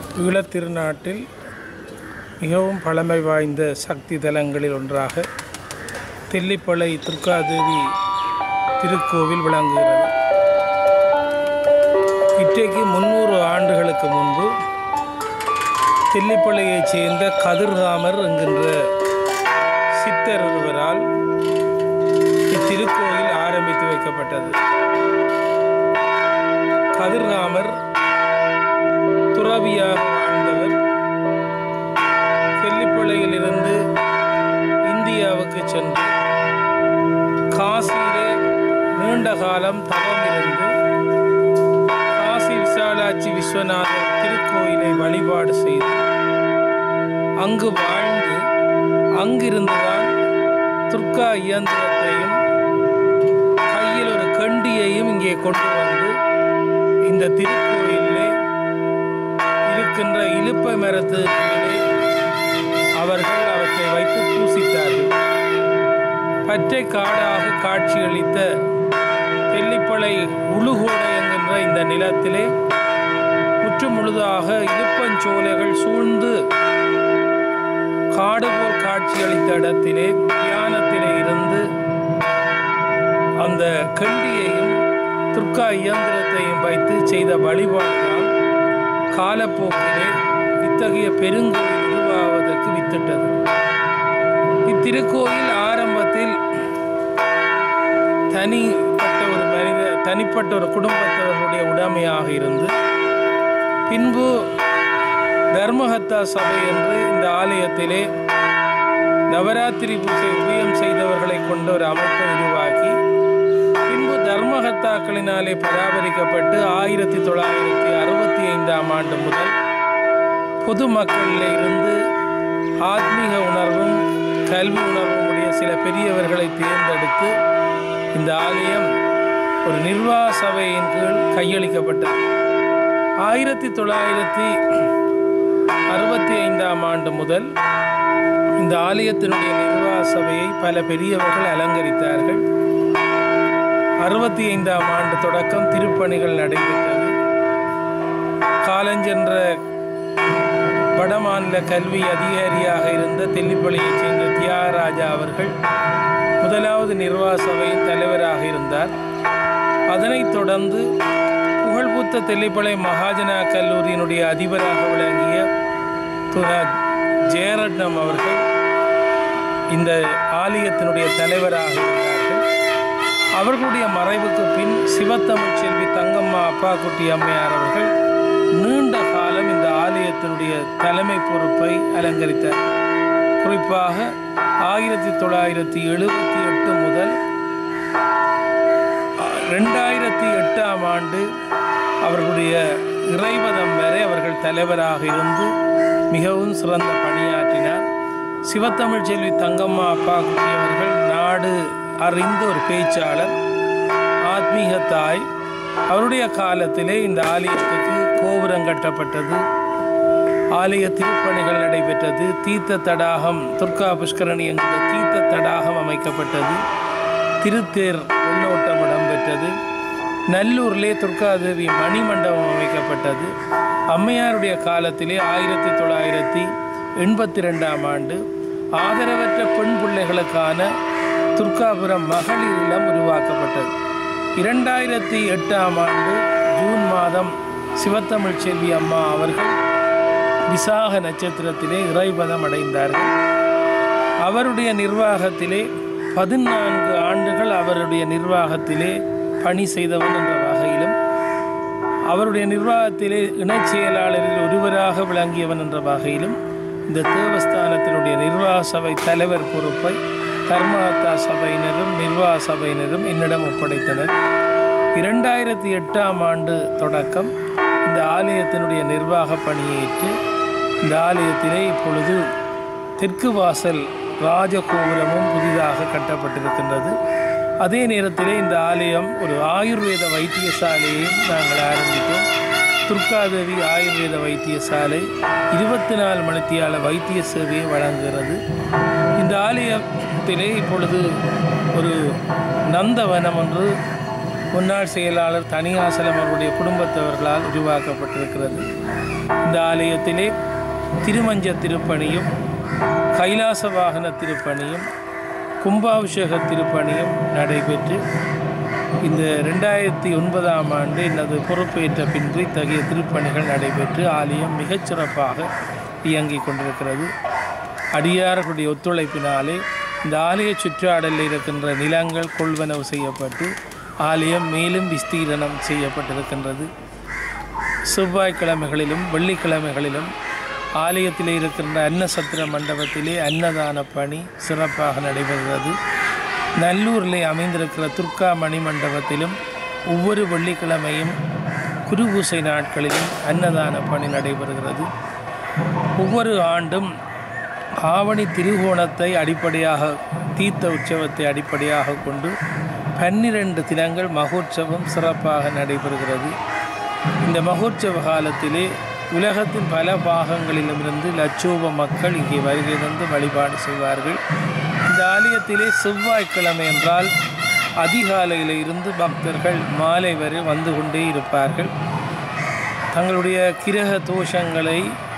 ஈழத்திருநாட்டில் மிகவும் பழமை வாய்ந்த சக்தி தலங்களில் ஒன்றாக தெல்லிப்பளை துர்காதேவி திருக்கோவில் விளங்குகிறது இன்றைக்கு முந்நூறு ஆண்டுகளுக்கு முன்பு தெல்லிப்பளையைச் சேர்ந்த கதிர்காமர் என்கின்ற சித்தர் ஒருவரால் இத்திருக்கோயில் ஆரம்பித்து வைக்கப்பட்டது கதிர்காமர் துறவியாக வாழ்ந்தவர் தெல்லிப்பளையிலிருந்து இந்தியாவுக்கு சென்று காசியிலே நீண்ட காலம் தவம் இருந்து காசி விசாலாட்சி விஸ்வநாதர் திருக்கோயிலை வழிபாடு செய்து அங்கு வாழ்ந்து அங்கிருந்துதான் துர்கா இயந்திரத்தையும் கையில் ஒரு கண்டியையும் இங்கே கொண்டு வந்து இந்த திருக்கோயிலே இருக்கின்ற இலுப்ப மரத்து கீழே அவர்கள் அவற்றை வைத்து பூசித்தார்கள் பச்சை காடாக காட்சியளித்த தெல்லிப்பளை உழுகோடை என்கின்ற இந்த நிலத்திலே முற்று முழுதாக இலுப்பஞ்சோலைகள் சூழ்ந்து காடு போல் காட்சியளித்த இடத்திலே தியானத்திலே இருந்து அந்த கண்டியையும் துர்கா இயந்திரத்தையும் வைத்து செய்த வழிபாடுதான் காலப்போக்கிலே இத்தகைய பெருங்கோயில் உருவாவதற்கு வித்திட்டது இத்திருக்கோயில் ஆரம்பத்தில் தனிப்பட்ட ஒரு மனித தனிப்பட்ட ஒரு குடும்பத்தவர்களுடைய உடைமையாக இருந்து பின்பு தர்மஹத்தா சபை என்று இந்த ஆலயத்திலே நவராத்திரி பூஜை உபயம் செய்தவர்களை கொண்ட ஒரு அமைப்பை உருவாக்கி பின்பு தர்மஹத்தாக்களினாலே பராமரிக்கப்பட்டு ஆயிரத்தி தொள்ளாயிரத்தி அறுபத்தி ஐந்தாம் ஆண்டு முதல் பொதுமக்களில் இருந்து ஆத்மீக உணர்வும் கல்வி உணர்வும் உடைய சில பெரியவர்களை தேர்ந்தெடுத்து இந்த ஆலயம் ஒரு நிர்வாக சபையின் கீழ் கையளிக்கப்பட்டது ஆயிரத்தி தொள்ளாயிரத்தி அறுபத்தி ஐந்தாம் ஆண்டு முதல் இந்த ஆலயத்தினுடைய நிர்வாக சபையை பல பெரியவர்கள் அலங்கரித்தார்கள் அறுபத்தி ஐந்தாம் ஆண்டு தொடக்கம் திருப்பணிகள் நடைபெற்றது காலஞ்சென்ற வடமாநில கல்வி அதிகாரியாக இருந்த தெல்லிப்பள்ளியைச் சேர்ந்த தியாகராஜா அவர்கள் முதலாவது நிர்வாக சபையின் தலைவராக இருந்தார் அதனைத் தொடர்ந்து புகழ்பூத்த தெல்லிப்பளை மகாஜனா கல்லூரியினுடைய அதிபராக விளங்கிய துரா ஜெயரட்னம் அவர்கள் இந்த ஆலயத்தினுடைய தலைவராக இருந்தார்கள் அவர்களுடைய மறைவுக்கு பின் சிவத்தமிழ் செல்வி தங்கம்மா அப்பாக்குட்டி அம்மையார் அவர்கள் நீண்ட காலம் இந்த ஆலயத்தினுடைய தலைமை பொறுப்பை அலங்கரித்தார் குறிப்பாக ஆயிரத்தி தொள்ளாயிரத்தி எழுபத்தி எட்டு முதல் ரெண்டாயிரத்தி எட்டாம் ஆண்டு அவர்களுடைய இறைவதம் வரை அவர்கள் தலைவராக இருந்து மிகவும் சிறந்த பணியாற்றினார் சிவத்தமிழ் செல்வி தங்கம்மா அப்பா குட்டி அவர்கள் நாடு அறிந்த ஒரு பேச்சாளர் ஆத்மீக தாய் அவருடைய காலத்திலே இந்த ஆலயத்துக்கு கோபுரம் கட்டப்பட்டது ஆலய திருப்பணிகள் நடைபெற்றது தீர்த்த தடாகம் துர்கா புஷ்கரணி என்கிற தீர்த்த தடாகம் அமைக்கப்பட்டது திருத்தேர் வெள்ளோட்டம் இடம்பெற்றது நல்லூரிலே துர்காதேவி மணிமண்டபம் அமைக்கப்பட்டது அம்மையாருடைய காலத்திலே ஆயிரத்தி தொள்ளாயிரத்தி எண்பத்தி ரெண்டாம் ஆண்டு ஆதரவற்ற பெண் பிள்ளைகளுக்கான துர்காபுரம் மகளிர் இல்லம் உருவாக்கப்பட்டது இரண்டாயிரத்தி எட்டாம் ஆண்டு ஜூன் மாதம் சிவத்தமிழ் செல்வி அம்மா அவர்கள் விசாக நட்சத்திரத்திலே இறைபதம் அடைந்தார்கள் அவருடைய நிர்வாகத்திலே பதினான்கு ஆண்டுகள் அவருடைய நிர்வாகத்திலே பணி செய்தவன் என்ற வகையிலும் அவருடைய நிர்வாகத்திலே இணைச் செயலாளரில் ஒருவராக விளங்கியவன் என்ற வகையிலும் இந்த தேவஸ்தானத்தினுடைய நிர்வாக சபை தலைவர் பொறுப்பை தர்மஹத்தா சபையினரும் நிர்வாக சபையினரும் என்னிடம் ஒப்படைத்தனர் இரண்டாயிரத்தி எட்டாம் ஆண்டு தொடக்கம் இந்த ஆலயத்தினுடைய நிர்வாக பணியேற்று இந்த ஆலயத்திலே இப்பொழுது தெற்கு வாசல் ராஜகோபுரமும் புதிதாக கட்டப்பட்டிருக்கின்றது அதே நேரத்திலே இந்த ஆலயம் ஒரு ஆயுர்வேத வைத்தியசாலையையும் நாங்கள் ஆரம்பித்தோம் துர்காதேவி ஆயுர்வேத வைத்தியசாலை இருபத்தி நாலு மணித்தியால வைத்திய சேவையை வழங்குகிறது இந்த ஆலயத்திலே இப்பொழுது ஒரு நந்தவனம் ஒன்று முன்னாள் செயலாளர் தனியாசலம் அவருடைய குடும்பத்தவர்களால் உருவாக்கப்பட்டிருக்கிறது இந்த ஆலயத்திலே திருமஞ்ச திருப்பணியும் கைலாச வாகன திருப்பணியும் கும்பாபிஷேக திருப்பணியும் நடைபெற்று இந்த ரெண்டாயிரத்தி ஒன்பதாம் ஆண்டு எனது பொறுப்பேற்ற பின்பு இத்தகைய திருப்பணிகள் நடைபெற்று ஆலயம் மிகச்சிறப்பாக இயங்கிக் கொண்டிருக்கிறது அடியார்களுடைய ஒத்துழைப்பினாலே இந்த ஆலய சுற்றாடலில் இருக்கின்ற நிலங்கள் கொள்வனவு செய்யப்பட்டு ஆலயம் மேலும் விஸ்தீரணம் செய்யப்பட்டிருக்கின்றது செவ்வாய்க்கிழமைகளிலும் வெள்ளிக்கிழமைகளிலும் ஆலயத்திலே இருக்கின்ற அன்னசத்திர மண்டபத்திலே அன்னதான பணி சிறப்பாக நடைபெறுகிறது நல்லூரிலே அமைந்திருக்கிற துர்கா மணி மண்டபத்திலும் ஒவ்வொரு வெள்ளிக்கிழமையும் குருபூசை நாட்களிலும் அன்னதான பணி நடைபெறுகிறது ஒவ்வொரு ஆண்டும் ஆவணி திருகோணத்தை அடிப்படையாக தீர்த்த உற்சவத்தை அடிப்படையாக கொண்டு பன்னிரண்டு தினங்கள் மகோற்சவம் சிறப்பாக நடைபெறுகிறது இந்த மகோற்சவ காலத்திலே உலகத்தின் பல பாகங்களிலுமிருந்து லட்சோப மக்கள் இங்கே வருகை தந்து வழிபாடு செய்வார்கள் இந்த ஆலயத்திலே செவ்வாய்க்கிழமை என்றால் அதிகாலையில் இருந்து பக்தர்கள் மாலை வரை வந்து கொண்டே இருப்பார்கள் தங்களுடைய கிரக தோஷங்களை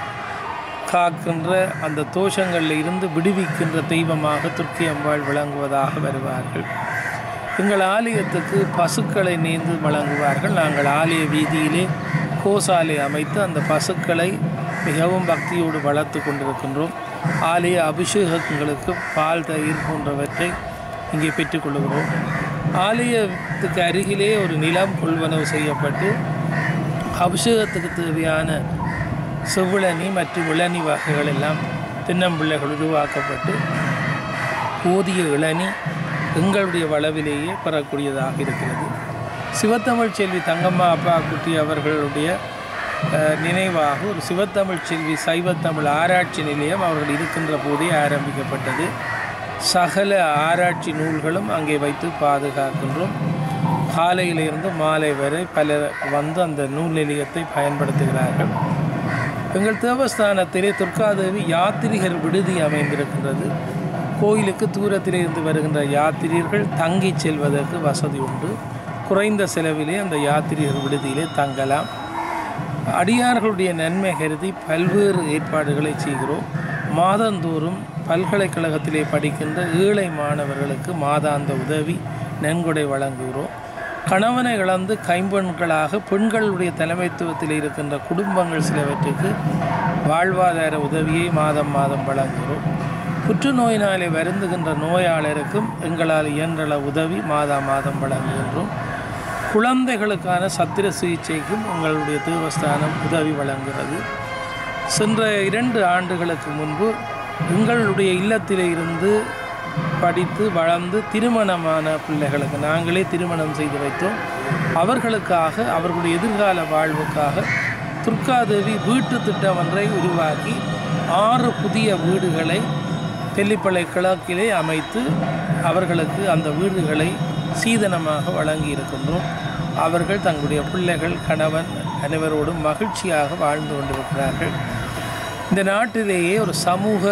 காக்கின்ற அந்த தோஷங்களில் இருந்து விடுவிக்கின்ற தெய்வமாக துர்க்கி அம்பாள் விளங்குவதாக வருவார்கள் எங்கள் ஆலயத்துக்கு பசுக்களை நேர்ந்து வழங்குவார்கள் நாங்கள் ஆலய வீதியிலே கோசாலை அமைத்து அந்த பசுக்களை மிகவும் பக்தியோடு வளர்த்து கொண்டிருக்கின்றோம் ஆலய அபிஷேகங்களுக்கு பால் தயிர் போன்றவற்றை இங்கே பெற்றுக்கொள்கிறோம் ஆலயத்துக்கு அருகிலே ஒரு நிலம் கொள்வனவு செய்யப்பட்டு அபிஷேகத்துக்கு தேவையான செவ்விளனி மற்றும் இளநி வகைகள் எல்லாம் தென்னம்பிள்ளைகள் உருவாக்கப்பட்டு போதிய இளநி எங்களுடைய வளவிலேயே பெறக்கூடியதாக இருக்கிறது சிவத்தமிழ் செல்வி தங்கம்மா அப்பா குட்டி அவர்களுடைய அஹ், நினைவாக ஒரு சிவத்தமிழ் செல்வி சைவத்தமிழ் ஆராய்ச்சி நிலையம் அவர்கள் இருக்கின்ற போதே ஆரம்பிக்கப்பட்டது சகல ஆராய்ச்சி நூல்களும் அங்கே வைத்து பாதுகாக்கின்றோம் காலையிலிருந்து மாலை வரை பலர் வந்து அந்த நூல் நிலையத்தை பயன்படுத்துகிறார்கள் எங்கள் தேவஸ்தானத்திலே துர்காதேவி யாத்திரிகர் விடுதி அமைந்திருக்கின்றது கோயிலுக்கு தூரத்திலே இருந்து வருகின்ற யாத்திரிகர்கள் தங்கி செல்வதற்கு வசதி உண்டு குறைந்த செலவிலே அந்த யாத்திரிகர் விடுதியிலே தங்கலாம் அடியார்களுடைய நன்மை கருதி பல்வேறு ஏற்பாடுகளை செய்கிறோம் மாதந்தோறும் பல்கலைக்கழகத்திலே படிக்கின்ற ஏழை மாணவர்களுக்கு மாதாந்த உதவி நன்கொடை வழங்குகிறோம் கணவனை இழந்து கைம்பெண்களாக பெண்களுடைய தலைமைத்துவத்தில் இருக்கின்ற குடும்பங்கள் சிலவற்றுக்கு வாழ்வாதார உதவியை மாதம் மாதம் வழங்குகிறோம் புற்றுநோயினாலே வருந்துகின்ற நோயாளருக்கும் எங்களால் இயன்றள உதவி மாதம் மாதம் வழங்குகின்றோம் குழந்தைகளுக்கான சத்திர சிகிச்சைக்கும் உங்களுடைய தேவஸ்தானம் உதவி வழங்குகிறது சென்ற இரண்டு ஆண்டுகளுக்கு முன்பு எங்களுடைய இல்லத்திலே இருந்து படித்து வளர்ந்து திருமணமான பிள்ளைகளுக்கு நாங்களே திருமணம் செய்து வைத்தோம் அவர்களுக்காக அவர்களுடைய எதிர்கால வாழ்வுக்காக துர்காதேவி வீட்டு திட்டம் ஒன்றை உருவாக்கி ஆறு புதிய வீடுகளை தெல்லிப்பளை கிழக்கிலே அமைத்து அவர்களுக்கு அந்த வீடுகளை சீதனமாக வழங்கி இருக்கின்றோம் அவர்கள் தங்களுடைய பிள்ளைகள் கணவன் அனைவரோடும் மகிழ்ச்சியாக வாழ்ந்து கொண்டிருக்கிறார்கள் இந்த நாட்டிலேயே ஒரு சமூக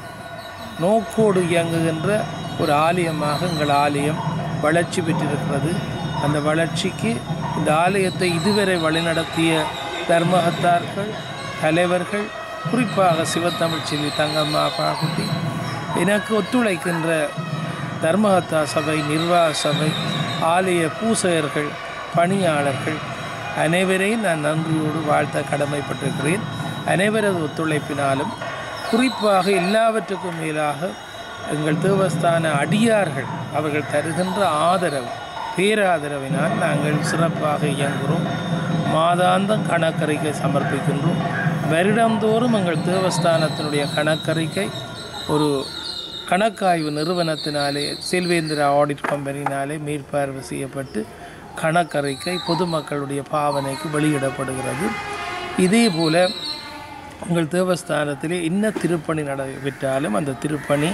நோக்கோடு இயங்குகின்ற ஒரு ஆலயமாக எங்கள் ஆலயம் வளர்ச்சி பெற்றிருக்கிறது அந்த வளர்ச்சிக்கு இந்த ஆலயத்தை இதுவரை வழிநடத்திய தர்மகத்தார்கள் தலைவர்கள் குறிப்பாக சிவத்தமிழ் செல்வி தங்கம்மா பாகுட்டி எனக்கு ஒத்துழைக்கின்ற தர்மகத்தா சபை நிர்வாக சபை ஆலய பூசகர்கள் பணியாளர்கள் அனைவரையும் நான் நன்றியோடு வாழ்த்த கடமைப்பட்டிருக்கிறேன் அனைவரது ஒத்துழைப்பினாலும் குறிப்பாக எல்லாவற்றுக்கும் மேலாக எங்கள் தேவஸ்தான அடியார்கள் அவர்கள் தருகின்ற ஆதரவு பேராதரவினால் நாங்கள் சிறப்பாக இயங்குகிறோம் மாதாந்தம் கணக்கறிக்கை சமர்ப்பிக்கின்றோம் வருடந்தோறும் எங்கள் தேவஸ்தானத்தினுடைய கணக்கறிக்கை ஒரு கணக்காய்வு நிறுவனத்தினாலே செல்வேந்திரா ஆடிட் கம்பெனினாலே மேற்பார்வை செய்யப்பட்டு கணக்கறிக்கை பொதுமக்களுடைய பாவனைக்கு வெளியிடப்படுகிறது இதே போல உங்கள் தேவஸ்தானத்திலே என்ன திருப்பணி நடைபெற்றாலும் அந்த திருப்பணி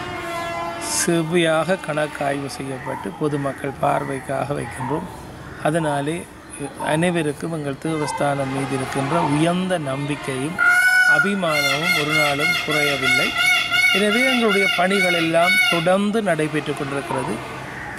செவ்வையாக கணக்காய்வு செய்யப்பட்டு பொதுமக்கள் பார்வைக்காக வைக்கின்றோம் அதனாலே அனைவருக்கும் எங்கள் தேவஸ்தானம் மீது இருக்கின்ற உயர்ந்த நம்பிக்கையும் அபிமானமும் ஒரு நாளும் குறையவில்லை எனவே எங்களுடைய பணிகள் எல்லாம் தொடர்ந்து நடைபெற்று கொண்டிருக்கிறது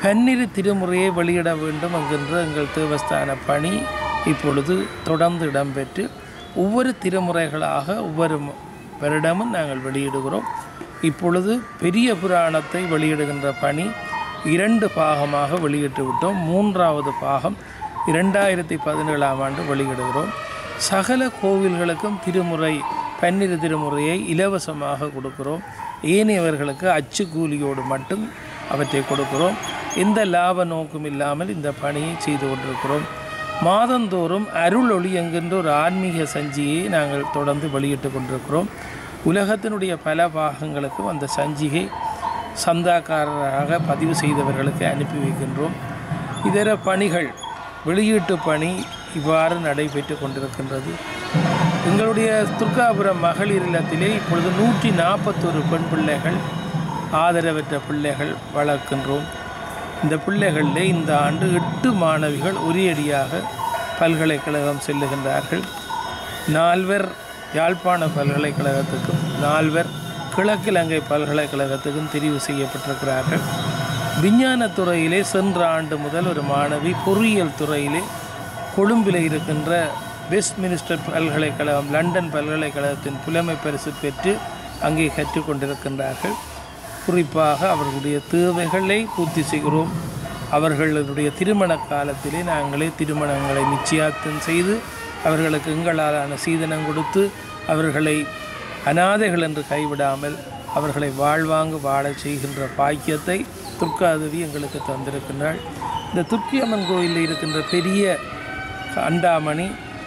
பன்னிரு திருமுறையை வெளியிட வேண்டும் என்கின்ற எங்கள் தேவஸ்தான பணி இப்பொழுது தொடர்ந்து இடம்பெற்று ஒவ்வொரு திருமுறைகளாக ஒவ்வொரு ம- வருடமும் நாங்கள் வெளியிடுகிறோம் இப்பொழுது பெரிய புராணத்தை வெளியிடுகின்ற பணி இரண்டு பாகமாக வெளியிட்டு விட்டோம் மூன்றாவது பாகம் இரண்டாயிரத்தி பதினேழாம் ஆண்டு வெளியிடுகிறோம் சகல கோவில்களுக்கும் திருமுறை பன்னிரு திருமுறையை இலவசமாக கொடுக்கிறோம் ஏனையவர்களுக்கு அச்சு கூலியோடு மட்டும் அவற்றை கொடுக்கிறோம் எந்த லாப நோக்கும் இல்லாமல் இந்த பணியை செய்து கொண்டிருக்கிறோம் மாதந்தோறும் அருள் ஒளி என்கின்ற ஒரு ஆன்மீக சஞ்சியை நாங்கள் தொடர்ந்து வெளியிட்டு கொண்டிருக்கிறோம் உலகத்தினுடைய பல பாகங்களுக்கும் அந்த சஞ்சிகை சந்தாக்காரராக பதிவு செய்தவர்களுக்கு அனுப்பி வைக்கின்றோம் இதர பணிகள் வெளியீட்டு பணி இவ்வாறு நடைபெற்று கொண்டிருக்கின்றது எங்களுடைய துர்காபுரம் மகளிர் இல்லத்திலே இப்பொழுது நூற்றி நாற்பத்தொரு பெண் பிள்ளைகள் ஆதரவற்ற பிள்ளைகள் வளர்க்கின்றோம் இந்த பிள்ளைகளிலே இந்த ஆண்டு எட்டு மாணவிகள் ஒரேயடியாக பல்கலைக்கழகம் செல்லுகின்றார்கள் நால்வர் யாழ்ப்பாண பல்கலைக்கழகத்துக்கும் நால்வர் கிழக்கிழங்கை பல்கலைக்கழகத்துக்கும் தெரிவு செய்யப்பட்டிருக்கிறார்கள் விஞ்ஞானத் துறையிலே சென்ற ஆண்டு முதல் ஒரு மாணவி பொறியியல் துறையிலே கொழும்பில் இருக்கின்ற வெஸ்ட் மினிஸ்டர் பல்கலைக்கழகம் லண்டன் பல்கலைக்கழகத்தின் புலமை பரிசு பெற்று அங்கே கற்றுக்கொண்டிருக்கின்றார்கள் குறிப்பாக அவர்களுடைய தேவைகளை பூர்த்தி செய்கிறோம் அவர்களுடைய திருமண காலத்திலே நாங்களே திருமணங்களை நிச்சயார்த்தம் செய்து அவர்களுக்கு எங்களாலான சீதனம் கொடுத்து அவர்களை அனாதைகள் என்று கைவிடாமல் அவர்களை வாழ்வாங்கு வாழச் செய்கின்ற பாக்கியத்தை துர்க்காதேவி எங்களுக்கு தந்திருக்கின்றாள் இந்த துர்க்கியம்மன் கோயிலில் இருக்கின்ற பெரிய அண்டாமணி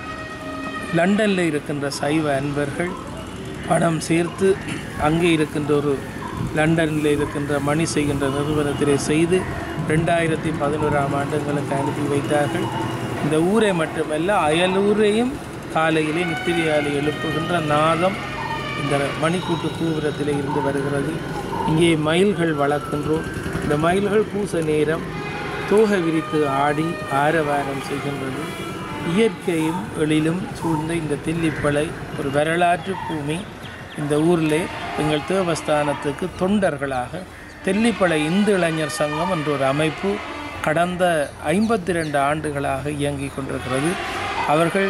லண்டனில் இருக்கின்ற சைவ அன்பர்கள் பணம் சேர்த்து அங்கே இருக்கின்ற ஒரு லண்டனில் இருக்கின்ற மணி செய்கின்ற நிறுவனத்திலே செய்து ரெண்டாயிரத்தி பதினோராம் ஆண்டு எங்களுக்கு அனுப்பி வைத்தார்கள் இந்த ஊரை மட்டுமல்ல அயலூரையும் காலையிலே நித்திரையாலை எழுப்புகின்ற நாதம் இந்த மணிக்கூட்டு கூபுரத்திலே இருந்து வருகிறது இங்கே மயில்கள் வளர்க்கின்றோம் இந்த மயில்கள் பூச நேரம் தோகை விரித்து ஆடி ஆரவாரம் செய்கின்றது இயற்கையும் எழிலும் சூழ்ந்த இந்த தில்லிப்பளை ஒரு வரலாற்று பூமி இந்த ஊரிலே எங்கள் தேவஸ்தானத்துக்கு தொண்டர்களாக தெல்லிப்பளை இந்து இளைஞர் சங்கம் என்ற ஒரு அமைப்பு கடந்த ஐம்பத்தி ரெண்டு ஆண்டுகளாக இயங்கிக் கொண்டிருக்கிறது அவர்கள்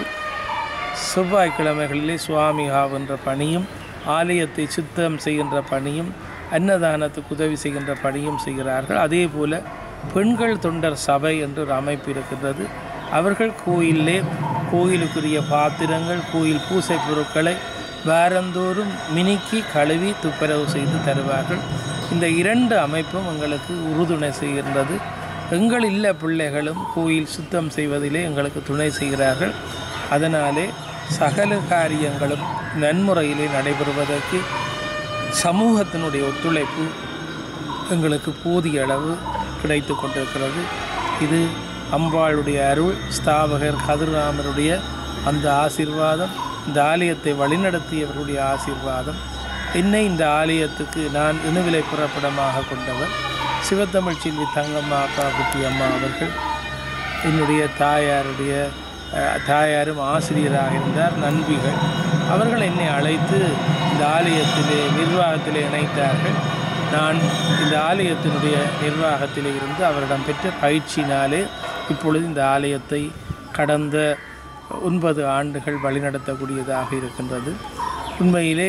செவ்வாய்க்கிழமைகளிலே சுவாமிகாவ் என்ற பணியும் ஆலயத்தை சுத்தம் செய்கின்ற பணியும் அன்னதானத்துக்கு உதவி செய்கின்ற பணியும் செய்கிறார்கள் அதே போல பெண்கள் தொண்டர் சபை என்ற ஒரு அமைப்பு இருக்கின்றது அவர்கள் கோயிலே கோயிலுக்குரிய பாத்திரங்கள் கோயில் பூசை பொருட்களை வாரந்தோறும் மினுக்கி கழுவி துப்புரவு செய்து தருவார்கள் இந்த இரண்டு அமைப்பும் எங்களுக்கு உறுதுணை செய்கின்றது எங்கள் இல்ல பிள்ளைகளும் கோயில் சுத்தம் செய்வதிலே எங்களுக்கு துணை செய்கிறார்கள் அதனாலே சகல காரியங்களும் நன்முறையிலே நடைபெறுவதற்கு சமூகத்தினுடைய ஒத்துழைப்பு எங்களுக்கு போதிய அளவு கிடைத்து கொண்டிருக்கிறது இது அம்பாளுடைய அருள் ஸ்தாபகர் கதிர்ராமருடைய அந்த ஆசீர்வாதம் இந்த ஆலயத்தை வழிநடத்தியவருடைய ஆசீர்வாதம் என்னை இந்த ஆலயத்துக்கு நான் இணுவிலை புறப்படமாக கொண்டவர் சிவத்தமிழ் செல்வி தங்கம்மா அப்பா குட்டி அம்மா அவர்கள் என்னுடைய தாயாருடைய அஹ், தாயாரும் ஆசிரியராக இருந்தார் நண்பிகள் அவர்கள் என்னை அழைத்து இந்த ஆலயத்திலே நிர்வாகத்திலே இணைத்தார்கள் நான் இந்த ஆலயத்தினுடைய நிர்வாகத்திலே இருந்து அவரிடம் பெற்ற பயிற்சியினாலே இப்பொழுது இந்த ஆலயத்தை கடந்த ஒன்பது ஆண்டுகள் வழிநடத்தக்கூடியதாக இருக்கின்றது உண்மையிலே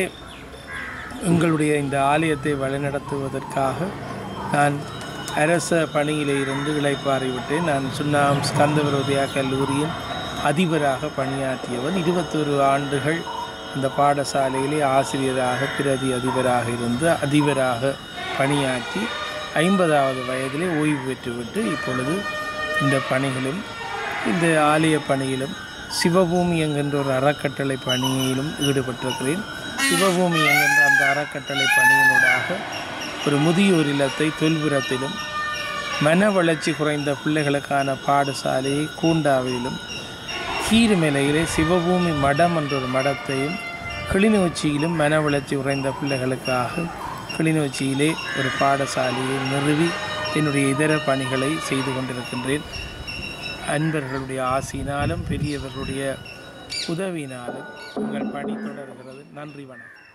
எங்களுடைய இந்த ஆலயத்தை வழிநடத்துவதற்காக நான் அரச பணியிலே இருந்து இளைப்பாறி விட்டேன் நான் சுண்ணாம் ஸ்கந்தவிரோதியா கல்லூரியின் அதிபராக பணியாற்றியவன் இருபத்தொரு ஆண்டுகள் அந்த பாடசாலையிலே ஆசிரியராக பிரதி அதிபராக இருந்து அதிபராக பணியாற்றி ஐம்பதாவது வயதிலே ஓய்வு பெற்றுவிட்டு இப்பொழுது இந்த பணிகளும் இந்த ஆலய பணியிலும் சிவபூமி என்கின்ற ஒரு அறக்கட்டளை பணியிலும் ஈடுபட்டிருக்கிறேன் சிவபூமி என்கின்ற அந்த அறக்கட்டளை பணியினூடாக ஒரு முதியோர் இல்லத்தை தொல்புரத்திலும் மன வளர்ச்சி குறைந்த பிள்ளைகளுக்கான பாடசாலையை கூண்டாவிலும் கீழ்மலையிலே சிவபூமி மடம் என்ற ஒரு மடத்தையும் கிளிநொச்சியிலும் மன வளர்ச்சி குறைந்த பிள்ளைகளுக்காக கிளிநொச்சியிலே ஒரு பாடசாலையை நிறுவி என்னுடைய இதர பணிகளை செய்து கொண்டிருக்கின்றேன் அன்பர்களுடைய ஆசியினாலும் பெரியவர்களுடைய உதவியினாலும் உங்கள் பணி தொடர்கிறது நன்றி வணக்கம்